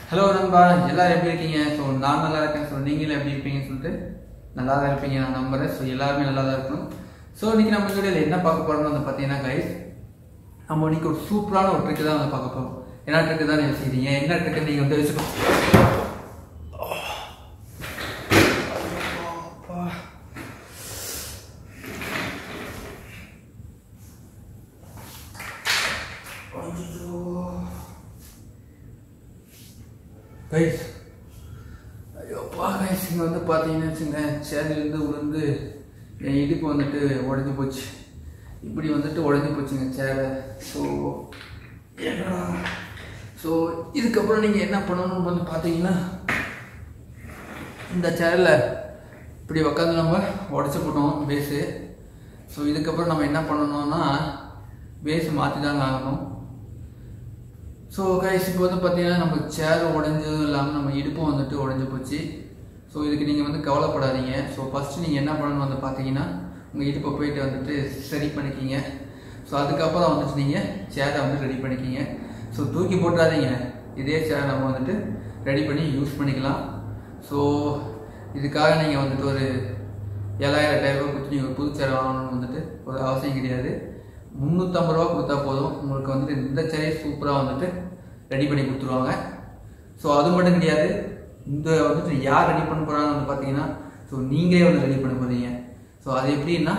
Hello நண்பா எல்லாரும் எப்படி இருக்கீங்க ஸோ நான் நல்லா இருக்கேன் ஸோ நீங்களும் எப்படி இருப்பீங்கன்னு சொல்லிட்டு நல்லா தான் இருப்பீங்க நான் நம்புறேன் ஸோ எல்லாருமே நல்லா தான் இருக்கணும் ஸோ இன்னைக்கு நம்ம வீடியோவில் என்ன பார்க்க போறோம்னு வந்து பார்த்தீங்கன்னா கைஸ் நம்ம இன்னைக்கு ஒரு சூப்பரான ஒரு ட்ரிக்கு தான் வந்து பார்க்க போகிறோம் என்ன ட்ரிக்கு தான் யோசிக்கிறீங்க என்ன ட்ரிக்கு நீங்கள் வந்து வச்சுக்கோ கைஸ் ஐயோப்பா கைஸ் இங்கே வந்து பார்த்தீங்கன்னு வச்சுங்க சேர்லேருந்து விழுந்து என் இடுப்பு வந்துட்டு உடஞ்சி போச்சு இப்படி வந்துட்டு உடஞ்சி போச்சுங்க சேரை ஸோ என்னடா ஸோ இதுக்கப்புறம் நீங்கள் என்ன பண்ணணும்னு வந்து பார்த்தீங்கன்னா இந்த சேரில் இப்படி உட்காந்து நம்ம உடச்சி போட்டோம் பேஸு ஸோ இதுக்கப்புறம் நம்ம என்ன பண்ணணும்னா பேஸ் மாற்றி தாங்க ஆகணும் ஸோ கைஸ் இப்போ வந்து பார்த்தீங்கன்னா நம்ம சேர் உடஞ்சதும் இல்லாமல் நம்ம இடுப்பும் வந்துட்டு உடஞ்சி போச்சு ஸோ இதுக்கு நீங்கள் வந்து கவலைப்படாதீங்க ஸோ ஃபஸ்ட்டு நீங்கள் என்ன பண்ணணும் வந்து பார்த்தீங்கன்னா உங்கள் இடுப்பை போயிட்டு வந்துட்டு சரி பண்ணிக்கிங்க ஸோ அதுக்கப்புறம் வந்துட்டு நீங்கள் சேரை வந்து ரெடி பண்ணிக்கிங்க ஸோ தூக்கி போட்டுறாதீங்க இதே சேரை நம்ம வந்துட்டு ரெடி பண்ணி யூஸ் பண்ணிக்கலாம் ஸோ இதுக்காக நீங்கள் வந்துட்டு ஒரு ஏழாயிரம் எட்டாயிரம் ரூபா கொடுத்து நீங்கள் புது சேர் வாங்கணும்னு வந்துட்டு ஒரு அவசியம் கிடையாது முந்நூற்றம்பது ரூபா கொடுத்தா போதும் உங்களுக்கு வந்துட்டு இந்த சேரே சூப்பராக வந்துட்டு ரெடி பண்ணி கொடுத்துருவாங்க ஸோ அது மட்டும் கிடையாது இந்த வந்துட்டு யார் ரெடி பண்ண போகிறாங்கன்னு வந்து பார்த்தீங்கன்னா ஸோ நீங்களே வந்து ரெடி பண்ண போகிறீங்க ஸோ அது எப்படின்னா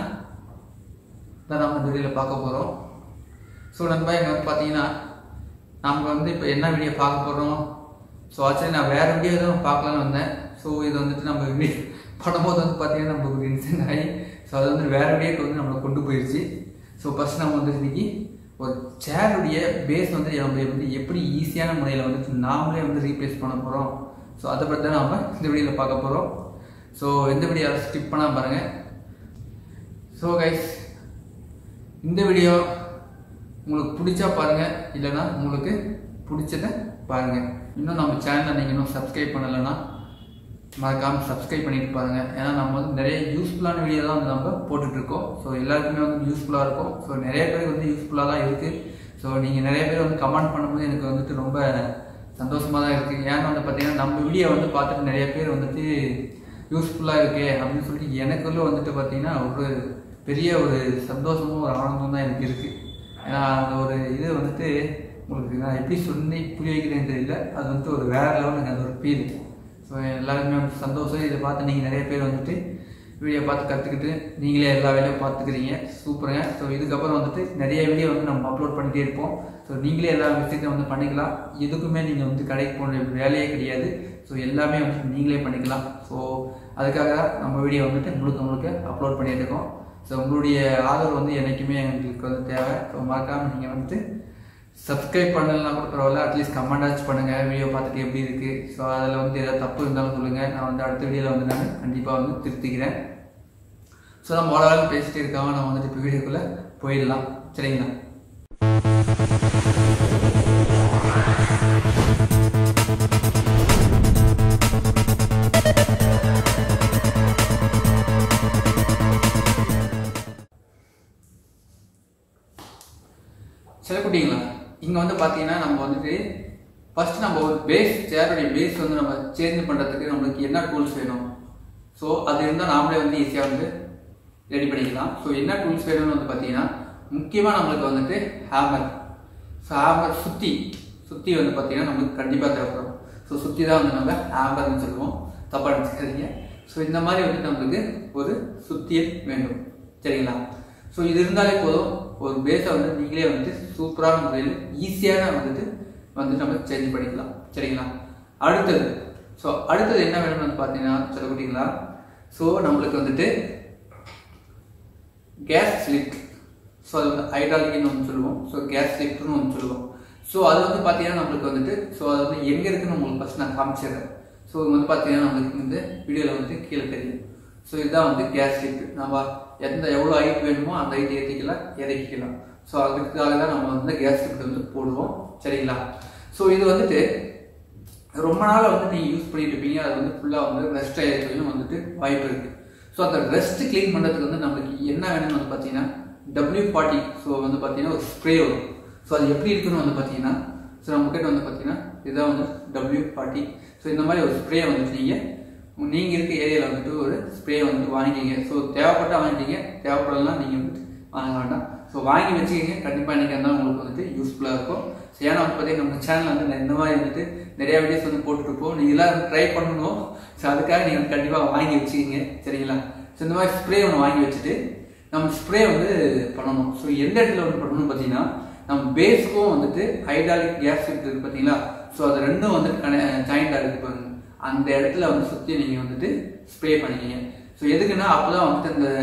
தான் நம்ம இந்த வீடியோவில் பார்க்க போகிறோம் ஸோ நண்பா இங்கே வந்து பார்த்தீங்கன்னா நம்ம வந்து இப்போ என்ன வீடியோ பார்க்க போகிறோம் ஸோ ஆக்சுவலி நான் வேறு வீடியோ தான் பார்க்கலான்னு வந்தேன் ஸோ இது வந்துட்டு நம்ம வீடியோ பண்ணும்போது வந்து பார்த்தீங்கன்னா நம்மளுக்கு டென்ஷன் ஆகி ஸோ அது வந்து வேறு வீடியோக்கு வந்து நம்மளை கொண்டு போயிடுச்சு ஸோ ஃபஸ்ட் நம்ம வந்து இன்னைக்கு ஒரு சேருடைய பேஸ் வந்து நம்ம வந்து எப்படி ஈஸியான முறையில் வந்துட்டு நாமளே வந்து ரீப்ளேஸ் பண்ண போகிறோம் ஸோ அதை பற்றி தான் நம்ம இந்த வீடியோவில் பார்க்க போகிறோம் ஸோ எந்த வீடியோ ஸ்கிப் பண்ணால் பாருங்கள் ஸோ கைஸ் இந்த வீடியோ உங்களுக்கு பிடிச்சா பாருங்கள் இல்லைன்னா உங்களுக்கு பிடிச்சத பாருங்கள் இன்னும் நம்ம சேனலை நீங்கள் இன்னும் சப்ஸ்கிரைப் பண்ணலைன்னா மறக்காமல் சப்ஸ்கிரைப் பண்ணிட்டு பாருங்க ஏன்னா நம்ம வந்து நிறைய யூஸ்ஃபுல்லான வீடியோ தான் வந்து நம்ம போட்டுட்ருக்கோம் ஸோ எல்லாருக்குமே வந்து யூஸ்ஃபுல்லாக இருக்கும் ஸோ நிறைய பேருக்கு வந்து யூஸ்ஃபுல்லாக தான் இருக்குது ஸோ நீங்கள் நிறைய பேர் வந்து கமெண்ட் பண்ணும்போது எனக்கு வந்துட்டு ரொம்ப சந்தோஷமாக தான் இருக்குது ஏன்னா வந்து பார்த்தீங்கன்னா நம்ம வீடியோ வந்து பார்த்துட்டு நிறைய பேர் வந்துட்டு யூஸ்ஃபுல்லாக இருக்கே அப்படின்னு சொல்லிட்டு எனக்குள்ள வந்துட்டு பார்த்தீங்கன்னா ஒரு பெரிய ஒரு சந்தோஷமும் ஒரு ஆனந்தமும் தான் எனக்கு இருக்குது ஏன்னா அந்த ஒரு இது வந்துட்டு உங்களுக்கு நான் எப்படி சொல்லி புரிய வைக்கிறேன்னு தெரியல அது வந்துட்டு ஒரு வேற லெவலுங்க அது ஒரு ஃபீல் ஸோ எல்லாருக்குமே வந்து சந்தோஷம் இதை பார்த்து நீங்கள் நிறைய பேர் வந்துட்டு வீடியோ பார்த்து கற்றுக்கிட்டு நீங்களே எல்லா வேலையும் பார்த்துக்கிறீங்க சூப்பருங்க ஸோ இதுக்கப்புறம் வந்துட்டு நிறைய வீடியோ வந்து நம்ம அப்லோட் பண்ணிகிட்டே இருப்போம் ஸோ நீங்களே எல்லா விஷயத்தையும் வந்து பண்ணிக்கலாம் எதுக்குமே நீங்கள் வந்து கடைக்கு போன வேலையே கிடையாது ஸோ எல்லாமே வந்து நீங்களே பண்ணிக்கலாம் ஸோ அதுக்காக தான் நம்ம வீடியோ வந்துட்டு முழுக்க முழுக்க அப்லோட் பண்ணிட்டு இருக்கோம் ஸோ உங்களுடைய ஆதரவு வந்து என்றைக்குமே எங்களுக்கு வந்து தேவை ஸோ மறக்காமல் நீங்கள் வந்துட்டு சப்ஸ்கிரைப் பண்ணலாம் கூட பரவாயில்ல அட்லீஸ்ட் கமெண்டாச்சும் பண்ணுங்கள் வீடியோ பார்த்துட்டு எப்படி இருக்குது ஸோ அதில் வந்து ஏதாவது தப்பு இருந்தாலும் சொல்லுங்கள் நான் வந்து அடுத்த வீடியோவில் வந்து நான் கண்டிப்பாக வந்து திருத்திக்கிறேன் ஸோ நம்ம ஓரளவு பேசிட்டு இருக்காம நம்ம வந்துட்டு இப்போ வீடியோக்குள்ளே போயிடலாம் சரிங்களா சில குட்டிங்களா இங்கே வந்து பார்த்தீங்கன்னா நம்ம வந்துட்டு ஃபர்ஸ்ட் நம்ம ஒரு பேஸ் சேருடைய பேஸ் வந்து நம்ம சேஞ்ச் பண்ணுறதுக்கு நம்மளுக்கு என்ன டூல்ஸ் வேணும் ஸோ அது இருந்தால் நாமளே வந்து ஈஸியாக வந்து ரெடி பண்ணிக்கலாம் ஸோ என்ன டூல்ஸ் வேணும்னு வந்து பார்த்தீங்கன்னா முக்கியமாக நம்மளுக்கு வந்துட்டு ஹேமர் ஸோ ஹேமர் சுற்றி சுற்றி வந்து பார்த்தீங்கன்னா நம்மளுக்கு கண்டிப்பாக தேவைப்படும் ஸோ சுற்றி தான் வந்து நம்ம ஹேமர்னு சொல்லுவோம் தப்பாக நினச்சிக்காதீங்க ஸோ இந்த மாதிரி வந்து நம்மளுக்கு ஒரு சுத்தியல் வேண்டும் சரிங்களா ஸோ இது இருந்தாலே போதும் ஒரு பேஸை வந்து நீங்களே வந்துட்டு சூப்பரான முறையில் ஈஸியான வந்துட்டு வந்து நம்ம சேஞ்ச் பண்ணிக்கலாம் சரிங்களா அடுத்தது ஸோ அடுத்தது என்ன வேணும்னு வந்து பார்த்தீங்கன்னா சொல்ல குட்டிங்களா ஸோ நம்மளுக்கு வந்துட்டு கேஸ் ஸ்லிப் ஸோ அது வந்து ஹைட்ராலிக்னு ஒன்று சொல்லுவோம் ஸோ கேஸ் ஸ்லிப்னு ஒன்று சொல்லுவோம் ஸோ அது வந்து பார்த்தீங்கன்னா நம்மளுக்கு வந்துட்டு ஸோ அது வந்து எங்கே இருக்குன்னு உங்களுக்கு ஃபஸ்ட் நான் காமிச்சிடுறேன் ஸோ இது வந்து பார்த்தீங்கன்னா நம்மளுக்கு இந்த வீடியோவில் வந்து கீழே தெரியும் ஸோ இதுதான் வந்து கேஸ் ஸ்லிப் நம்ம எந்த எவ்வளோ ஹைட் வேணுமோ அந்த ஹைட் ஏற்றிக்கலாம் இறக்கிக்கலாம் ஸோ அதுக்காக தான் நம்ம வந்து கேஸ் ஸ்லிப் வந்து போடுவோம் சரிங்களா ஸோ இது வந்துட்டு ரொம்ப நாள் வந்து நீங்கள் யூஸ் பண்ணிட்டு இருப்பீங்க அது வந்து ஃபுல்லாக வந்து ரெஸ்ட் ஆகிருக்கையும் வந்துட்டு வாய்ப்பு இருக்குது ஸோ அந்த ரெஸ்ட் க்ளீன் பண்ணுறதுக்கு வந்து நம்மளுக்கு என்ன வேணும்னு வந்து பார்த்தீங்கன்னா டபிள்யூ ஃபார்ட்டி ஸோ வந்து பார்த்தீங்கன்னா ஒரு ஸ்ப்ரே வரும் ஸோ அது எப்படி இருக்குன்னு வந்து பார்த்தீங்கன்னா ஸோ நம்ம கிட்ட வந்து பார்த்தீங்கன்னா இதுதான் வந்து டபிள்யூ ஃபார்ட்டி ஸோ இந்த மாதிரி ஒரு ஸ்ப்ரே வந்துட்டு நீங்கள் நீங்கள் இருக்க ஏரியாவில் வந்துட்டு ஒரு ஸ்ப்ரே வந்துட்டு வாங்கிக்கிங்க ஸோ தேவைப்பட்டா வாங்கிக்கிங்க தேவைப்படலாம் நீங்கள் வந்துட்டு வாங்க வேண்டாம் ஸோ வாங்கி வச்சுக்கிங்க கண்டிப்பாக இன்றைக்கி இருந்தால் உங்களுக்கு வந்துட்டு யூஸ்ஃபுல்லாக இருக்கும் ஸோ ஏன்னா வந்து பார்த்தீங்கன்னா நம்ம சேனலில் வந்து இந்த மாதிரி வந்துட்டு நிறையா வீடியோஸ் வந்து போட்டுருப்போம் நீங்களாம் ட்ரை பண்ணணும் ஸோ அதுக்காக நீங்கள் வந்து கண்டிப்பாக வாங்கி வச்சுக்கிங்க சரிங்களா ஸோ இந்த மாதிரி ஸ்ப்ரே ஒன்று வாங்கி வச்சுட்டு நம்ம ஸ்ப்ரே வந்து பண்ணணும் ஸோ எந்த இடத்துல வந்து பண்ணணும் பார்த்தீங்கன்னா நம்ம பேஸ்க்கும் வந்துட்டு ஹைட்ராலிக் கேஸ் இருக்குது பார்த்தீங்களா ஸோ அது ரெண்டும் வந்துட்டு கன ஜாயிண்டாக இருக்குது பாருங்க அந்த இடத்துல வந்து சுற்றி நீங்கள் வந்துட்டு ஸ்ப்ரே பண்ணிக்கிங்க ஸோ எதுக்குன்னா அப்போ தான் வந்துட்டு இந்த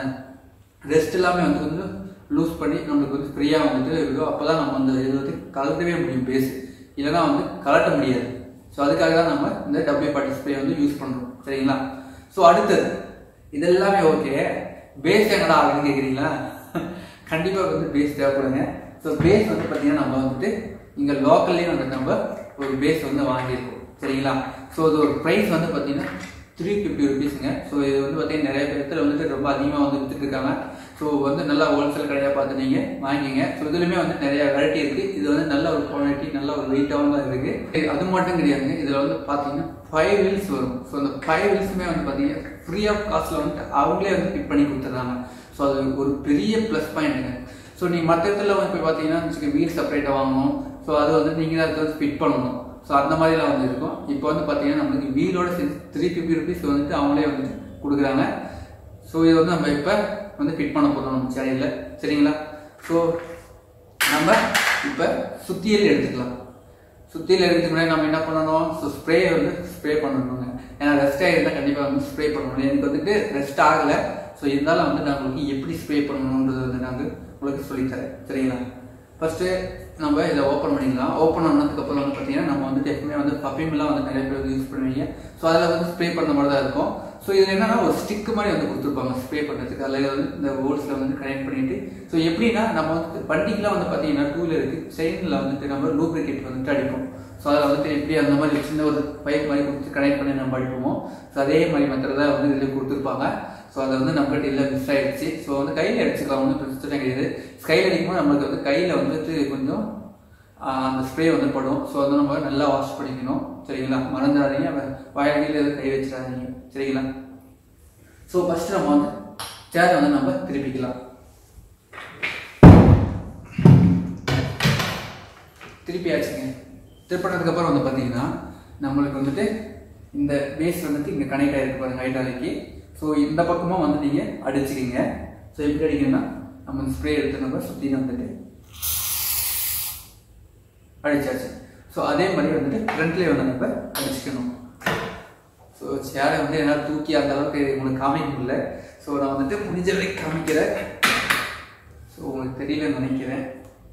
ரெஸ்ட் எல்லாமே வந்து வந்து லூஸ் பண்ணி நம்மளுக்கு வந்து ஃப்ரீயாக வந்துட்டு இருக்கும் அப்போ தான் நம்ம அந்த இது வந்து கலட்டவே முடியும் பேஸ் இல்லைன்னா வந்து கலட்ட முடியாது ஸோ அதுக்காக தான் நம்ம இந்த டபிள்யூ பார்ட்டி ஸ்ப்ரே வந்து யூஸ் பண்ணுறோம் சரிங்களா ஸோ அடுத்தது இதெல்லாமே ஓகே பேஸ் எங்கடா ஆகுதுன்னு கேட்குறீங்களா கண்டிப்பாக வந்து பேஸ் தேவைப்படுங்க ஸோ பேஸ் வந்து பார்த்தீங்கன்னா நம்ம வந்துட்டு இங்கே லோக்கல்லே வந்து நம்ம ஒரு பேஸ் வந்து வாங்கியிருக்கோம் சரிங்களா ஸோ இது ஒரு ப்ரைஸ் வந்து பார்த்தீங்கன்னா த்ரீ ஃபிஃப்டி ருபீஸுங்க ஸோ இது வந்து பார்த்தீங்கன்னா நிறைய பேர்த்துல வந்துட்டு ரொம்ப அதிகமாக வந்து வித்துட்டு இருக்காங்க ஸோ வந்து நல்லா ஹோல்சேல் கடையாக பார்த்து நீங்கள் வாங்கிங்க ஸோ இதுலையுமே வந்து நிறைய வெரைட்டி இருக்குது இது வந்து நல்ல ஒரு குவாலிட்டி நல்ல ஒரு வெயிட்டாகவும் தான் இருக்குது அது மட்டும் கிடையாதுங்க இதில் வந்து பார்த்தீங்கன்னா ஃபைவ் வீல்ஸ் வரும் ஸோ அந்த ஃபைவ் வீல்ஸுமே வந்து பார்த்தீங்கன்னா ஃப்ரீ ஆஃப் காஸ்ட்டில் வந்துட்டு அவங்களே வந்து ஃபிட் பண்ணி கொடுத்துட்றாங்க ஸோ அது ஒரு பெரிய ப்ளஸ் பாயிண்ட்டுங்க ஸோ நீங்கள் மற்ற இடத்துல வந்து போய் பார்த்தீங்கன்னா வீல் செப்பரேட்டாக வாங்கணும் ஸோ அது வந்து நீங்கள் தான் அதை ஃபிட் பண்ணணும் ஸோ அந்த மாதிரிலாம் வந்து இருக்கும் இப்போ வந்து பார்த்தீங்கன்னா நம்மளுக்கு வீலோட த்ரீ ஃபிஃப்டி ருபீஸ் வந்துட்டு அவங்களே வந்துட்டு கொடுக்குறாங்க ஸோ இது வந்து நம்ம இப்போ வந்து ஃபிட் பண்ண போகிறோம் நம்ம சேனலில் சரிங்களா ஸோ நம்ம இப்போ சுத்தியல் எடுத்துக்கலாம் சுத்தியல் எடுத்துக்கு முன்னாடி நம்ம என்ன பண்ணணும் ஸோ ஸ்ப்ரே வந்து ஸ்ப்ரே பண்ணணுங்க ஏன்னா ரெஸ்ட் ஆகிருந்தால் கண்டிப்பாக வந்து ஸ்ப்ரே பண்ணணும் எனக்கு வந்துட்டு ரெஸ்ட் ஆகலை ஸோ இருந்தாலும் வந்து நான் உங்களுக்கு எப்படி ஸ்ப்ரே பண்ணணுன்றது வந்து நான் உங்களுக்கு சொல்லித்தரேன் சரிங்களா ஃபஸ்ட்டு நம்ம இதை ஓப்பன் பண்ணிக்கலாம் ஓப்பன் பண்ணதுக்கப்புறம் வந்து பார்த்தீங்கன்னா நம்ம வந்துட்டு எப்பவுமே வந்து பர்ஃப்யூம்லாம் வந்து நிறைய பேர் வந்து யூஸ் பண்ணுவீங்க ஸோ அதில் வந்து ஸ்ப்ரே பண்ண மாதிரி தான் இருக்கும் ஸோ இதில் என்னன்னா ஒரு ஸ்டிக் மாதிரி வந்து கொடுத்துருப்பாங்க ஸ்ப்ரே பண்ணுறதுக்கு அதில் வந்து இந்த ஹோல்ஸில் வந்து கனெக்ட் பண்ணிட்டு ஸோ எப்படின்னா நம்ம வந்து வண்டிக்கெலாம் வந்து பார்த்தீங்கன்னா டூ வீலருக்கு செயினில் வந்துட்டு நம்ம லூப்ரிகேட் வந்துட்டு அடிப்போம் ஸோ அதில் வந்துட்டு எப்படி அந்த மாதிரி சின்ன ஒரு பைப் மாதிரி கொடுத்து கனெக்ட் பண்ணி நம்ம அடிப்போமோ ஸோ அதே மாதிரி மெத்தட் தான் வந்து இதில் கொடுத்துருப்பாங்க ஸோ அதை வந்து நம்மகிட்ட இல்லை மிஸ் ஆயிடுச்சு ஸோ வந்து கையில் அடிச்சுக்கலாம் ஒன்றும் பிரச்சனை கிடையாது கையில் அடிக்கும்போது நம்மளுக்கு வந்து கையில் வந்துட்டு கொஞ்சம் அந்த ஸ்ப்ரே வந்து படும் ஸோ அதை நம்ம நல்லா வாஷ் பண்ணிக்கணும் சரிங்களா மறந்துடாதீங்க வாயில் எதுவும் கை வச்சிடாதீங்க சரிங்களா ஸோ ஃபஸ்ட்டு நம்ம வந்து சேர் வந்து நம்ம திருப்பிக்கலாம் திருப்பி ஆச்சுங்க திருப்பினதுக்கப்புறம் வந்து பார்த்தீங்கன்னா நம்மளுக்கு வந்துட்டு இந்த பேஸ் வந்துட்டு இங்கே கனெக்ட் ஆகிருக்கு பாருங்க ஹைட்ராலிக்கு ஸோ இந்த பக்கமும் வந்து நீங்கள் அடிச்சுக்கிங்க ஸோ எப்படி அடிக்கணும்னா நம்ம ஸ்ப்ரே எடுத்து நம்ம சுற்றி வந்துட்டு அடிச்சாச்சு ஸோ அதே மாதிரி வந்துட்டு ஃப்ரண்ட்லேயே வந்து நம்ம அடிச்சுக்கணும் ஸோ சேரை வந்து என்னால் தூக்கி அந்த அளவுக்கு உங்களுக்கு காமிக்க முடியல ஸோ நான் வந்துட்டு முடிஞ்ச வரைக்கும் காமிக்கிறேன் ஸோ உங்களுக்கு தெரியலன்னு நினைக்கிறேன்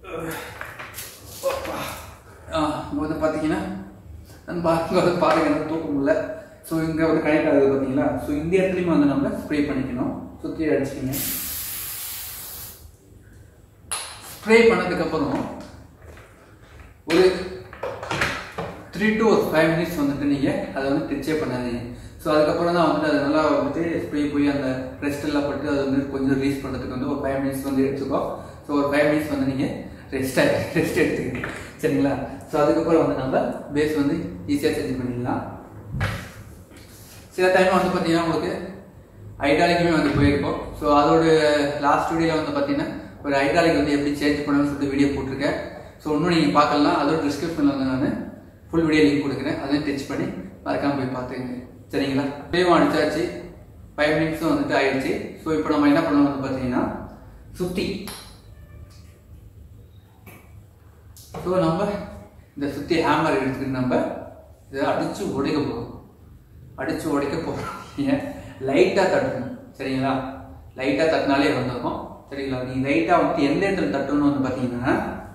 இங்கே வந்து பார்த்தீங்கன்னா நான் பாருங்க வந்து பாருங்க எனக்கு தூக்க முடியல ஸோ இங்கே வந்து கனெக்ட் ஆகுது பார்த்தீங்களா ஸோ இந்த இடத்துலையும் வந்து நம்ம ஸ்ப்ரே பண்ணிக்கணும் சுற்றி அடிச்சிக்கிங்க ஸ்ப்ரே பண்ணதுக்கப்புறம் ஒரு த்ரீ டு ஒரு ஃபைவ் மினிட்ஸ் வந்துட்டு நீங்கள் அதை வந்து டச்சே பண்ணாதீங்க ஸோ அதுக்கப்புறம் தான் வந்துட்டு அது நல்லா வந்துட்டு ஸ்ப்ரே போய் அந்த ரெஸ்ட் எல்லாம் பட்டு அது வந்து கொஞ்சம் ரிலீஸ் பண்ணுறதுக்கு வந்து ஒரு ஃபைவ் மினிட்ஸ் வந்து எடுத்துக்கோ ஸோ ஒரு ஃபைவ் மினிட்ஸ் வந்து நீங்கள் ரெஸ்ட் ரெஸ்ட் எடுத்துக்கிங்க சரிங்களா ஸோ அதுக்கப்புறம் வந்து நம்ம பேஸ் வந்து ஈஸியாக சேஞ்ச் பண்ணிடலாம் சில டைம் வந்து பார்த்தீங்கன்னா உங்களுக்கு ஹைட்ராலிக்குமே வந்து போயிருக்கோம் ஸோ அதோட லாஸ்ட் வீடியோவில் வந்து பார்த்தீங்கன்னா ஒரு ஹைட்ராலிக் வந்து எப்படி சேஞ்ச் பண்ணணும்னு சொல்லிட்டு வீடியோ போட்டிருக்கேன் ஸோ இன்னும் நீங்கள் பார்க்கலாம் அதோட டிஸ்கிரிப்ஷனில் வந்து நான் ஃபுல் வீடியோ லிங்க் கொடுக்குறேன் அதையும் டச் பண்ணி மறக்காம போய் பார்த்துங்க சரிங்களா இப்பயும் அடிச்சாச்சு ஃபைவ் மினிட்ஸும் வந்துட்டு ஆயிடுச்சு ஸோ இப்போ நம்ம என்ன பண்ணணும் வந்து பார்த்தீங்கன்னா சுத்தி ஸோ நம்ம இந்த சுத்தி ஹேமர் எடுத்துக்கிட்டு நம்ம இதை அடிச்சு உடைக்க போகிறோம் அடிச்சு உடைக்க போகிறோம் ஏன் லைட்டாக தட்டணும் சரிங்களா லைட்டாக தட்டினாலே வந்துடும் சரிங்களா நீங்கள் லைட்டாக வந்து எந்த இடத்துல தட்டணும்னு வந்து பார்த்தீங்கன்னா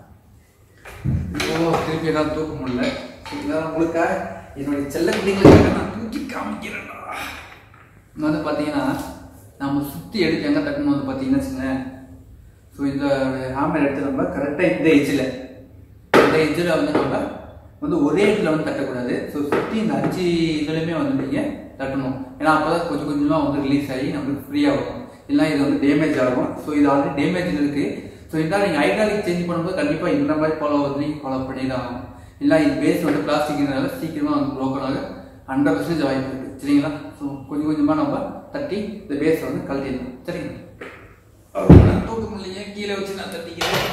ஓ திருப்பி எல்லாம் தூக்க முடியல சரிங்களா உங்களுக்காக என்னுடைய செல்ல பிள்ளைங்களுக்காக நான் தூக்கி காமிக்கிறேன்டா இங்க வந்து பார்த்தீங்கன்னா நம்ம சுற்றி எடுத்து எங்கே தட்டணும் வந்து பார்த்தீங்கன்னா வச்சுங்களேன் ஸோ இந்த ஹேமர் எடுத்து நம்ம கரெக்டாக இந்த எஜ்ஜில் இந்த எஜ்ஜில் வந்து நம்ம வந்து ஒரே இடத்துல வந்து தட்டக்கூடாது ஸோ சுற்றி இந்த அஞ்சு இதுலையுமே வந்து நீங்கள் தட்டணும் ஏன்னா அப்போ தான் கொஞ்சம் கொஞ்சமாக வந்து ரிலீஸ் ஆகி நம்மளுக்கு ஃப்ரீயாக வரும் இல்லை இது வந்து டேமேஜ் ஆகும் ஸோ இது ஆல்ரெடி டேமேஜ் இருக்குது ஸோ இதான் நீங்கள் ஹைட்ராலிக் சேஞ்ச் பண்ணும்போது கண்டிப்பாக இந்த மாதிரி ஃபாலோ வந்து நீங்கள் ஃபாலோ பண்ணி தான் ஆகணும் இல்லை இது பேஸ் வந்து பிளாஸ்டிக்னால சீக்கிரமாக வந்து broken ஆக ஹண்ட்ரட் பர்சன்டேஜ் வாய்ப்பு இருக்குது சரிங்களா ஸோ கொஞ்சம் கொஞ்சமாக நம்ம தட்டி இந்த பேஸை வந்து கழட்டிடணும் சரிங்களா நான் தூக்க முடியலையே கீழே வச்சு நான் தட்டிக்கிறேன்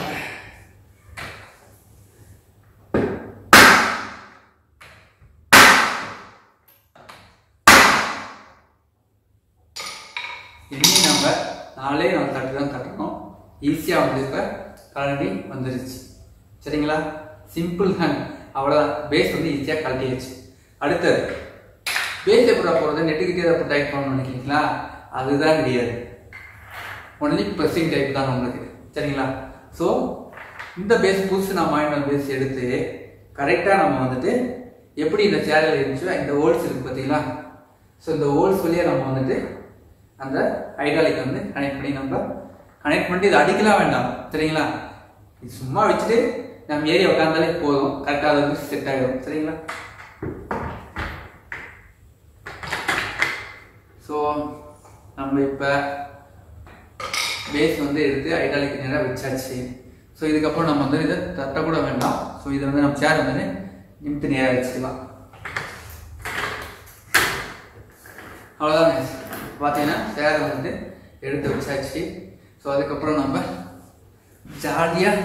இனி நம்ம நாளே நம்ம தட்டு தான் தட்டணும் ஈஸியாக வந்து இப்போ கழட்டி வந்துருச்சு சரிங்களா சிம்பிள் ஹேண்ட் அவ்வளோதான் பேஸ் வந்து ஈஸியாக கழட்டியாச்சு அடுத்தது பேஸ் எப்படா போகிறது நெட்டுக்கிட்டே ஏதாவது டைப் பண்ணணும்னு நினைக்கிறீங்களா அதுதான் கிடையாது ஒன்லி ப்ரெஸ்ஸிங் டைப் தான் உங்களுக்கு சரிங்களா ஸோ இந்த பேஸ் புதுசு நான் வாங்கின பேஸ் எடுத்து கரெக்டாக நம்ம வந்துட்டு எப்படி இந்த சேரில் இருந்துச்சோ இந்த ஹோல்ஸ் இருக்கு பார்த்தீங்களா ஸோ இந்த ஹோல்ஸ் வழியாக நம்ம வந்துட்டு அந்த ஹைட்ராலிக் வந்து கனெக்ட் பண்ணி நம்ம கனெக்ட் பண்ணிட்டு இது அடிக்கலாம் வேண்டாம் சரிங்களா இது சும்மா வச்சுட்டு நம்ம ஏறி உட்காந்தாலே போதும் கரெக்டாக அது வந்து செட் ஆகிடும் சரிங்களா ஸோ நம்ம இப்போ பேஸ் வந்து எடுத்து ஹைட்ராலிக் நேராக வச்சாச்சு ஸோ இதுக்கப்புறம் நம்ம வந்து இதை தட்டக்கூட வேண்டாம் ஸோ இதை வந்து நம்ம சேர் வந்து நிமித்து நேராக வச்சுக்கலாம் அவ்வளோதான் பார்த்தீங்கன்னா சேரை வந்து எடுத்து வச்சாச்சு ஸோ அதுக்கப்புறம் நம்ம ஜாலியாக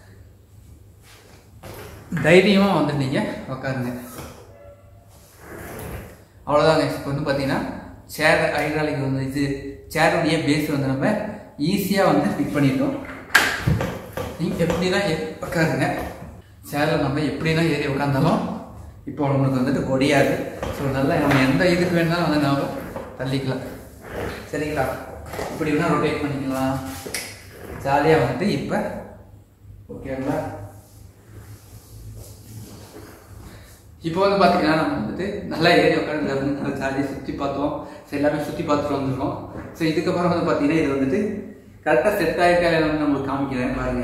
தைரியமாக வந்து நீங்கள் உக்காருங்க அவ்வளோதாங்க இப்போ வந்து பார்த்தீங்கன்னா சேர் ஹைட்ராலிக் வந்து இது சேருடைய பேஸ் வந்து நம்ம ஈஸியாக வந்து ஃபிட் பண்ணிட்டோம் நீங்கள் எப்படிலாம் ஏ- உட்காருங்க சேரில் நம்ம எப்படிலாம் ஏறி உட்காந்தாலும் இப்போ உங்களுக்கு வந்துட்டு கொடியாது ஸோ நல்லா நம்ம எந்த இதுக்கு வேணாலும் வந்து நம்ம தள்ளிக்கலாம் சரிங்களா இப்படி வேணால் ரொட்டேட் பண்ணிக்கலாம் ஜாலியாக வந்துட்டு இப்போ ஓகேங்களா இப்போ வந்து பார்த்தீங்கன்னா நம்ம வந்துட்டு நல்லா ஏறி உட்காந்து வந்து நல்லா ஜாலியாக சுற்றி பார்த்தோம் ஸோ எல்லாமே சுற்றி பார்த்துட்டு வந்துருக்கோம் ஸோ இதுக்கப்புறம் வந்து பார்த்தீங்கன்னா இது வந்துட்டு கரெக்டாக செட் ஆகிருக்கா இல்லைன்னு உங்களுக்கு காமிக்கிறேன் பாருங்க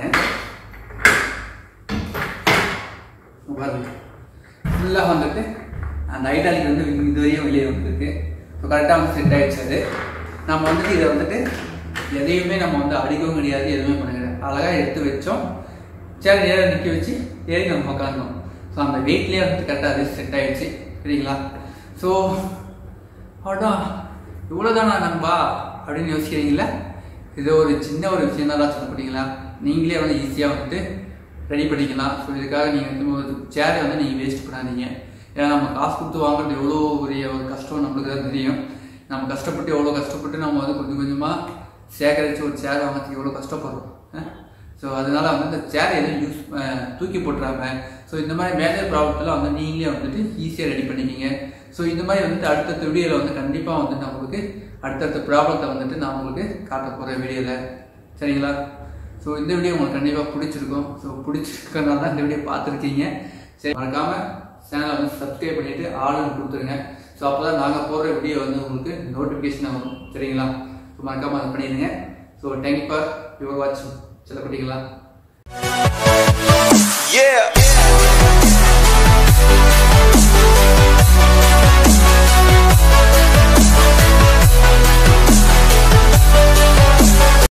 பாருங்க ஃபுல்லாக வந்துட்டு அந்த ஐட்டாலிக் வந்து இது வரையும் வெளியே வந்திருக்கு ஸோ கரெக்டாக வந்து செட் ஆயிடுச்சு அது நம்ம வந்துட்டு இதை வந்துட்டு எதையுமே நம்ம வந்து அடிக்கவும் கிடையாது எதுவுமே பண்ண கிடையாது அழகாக எடுத்து வச்சோம் சரி ஏற நிற்க வச்சு ஏறி நம்ம உட்காந்தோம் ஸோ அந்த வெயிட்லேயே வந்து கரெக்டாக அது செட் ஆயிடுச்சு சரிங்களா ஸோ அடா இவ்வளோதானா நண்பா அப்படின்னு யோசிக்கிறீங்களா இது ஒரு சின்ன ஒரு விஷயம் தான் சொல்ல போறீங்களா நீங்களே வந்து ஈஸியாக வந்துட்டு ரெடி பண்ணிக்கலாம் ஸோ இதுக்காக நீங்கள் வந்து ஒரு சேரை வந்து நீங்கள் வேஸ்ட் பண்ணாதீங்க ஏன்னா நம்ம காசு கொடுத்து வாங்குறது எவ்வளோ பெரிய ஒரு கஷ்டம் நம்மளுக்கு தான் தெரியும் நம்ம கஷ்டப்பட்டு எவ்வளோ கஷ்டப்பட்டு நம்ம வந்து கொஞ்சம் கொஞ்சமாக சேகரித்து ஒரு சேர் வாங்குறதுக்கு எவ்வளோ கஷ்டப்படுறோம் ஸோ அதனால வந்து இந்த சேர் எதுவும் யூஸ் தூக்கி போட்டுறாம ஸோ இந்த மாதிரி மேஜர் ப்ராப்ளத்தெல்லாம் வந்து நீங்களே வந்துட்டு ஈஸியாக ரெடி பண்ணிக்கிங்க ஸோ இந்த மாதிரி வந்துட்டு அடுத்தடுத்த வீடியோவில் வந்து கண்டிப்பாக வந்து நான் உங்களுக்கு அடுத்தடுத்த ப்ராப்ளத்தை வந்துட்டு நான் உங்களுக்கு காட்ட போகிறேன் வீடியோவில் சரிங்களா ஸோ இந்த வீடியோ உங்களுக்கு கண்டிப்பாக பிடிச்சிருக்கும் ஸோ பிடிச்சிருக்கனால தான் இந்த வீடியோ பார்த்துருக்கீங்க சரி மறக்காமல் சேனலை வந்து சப்ஸ்கிரைப் பண்ணிவிட்டு ஆளுன்னு கொடுத்துருங்க ஸோ அப்போ தான் நாங்கள் போடுற வீடியோ வந்து உங்களுக்கு நோட்டிஃபிகேஷன் வரும் சரிங்களா ஸோ மறக்காமல் அது பண்ணிடுங்க ஸோ தேங்க் ஃபார் யுவர் வாட்சிங் சில குட்டிங்களா Yeah.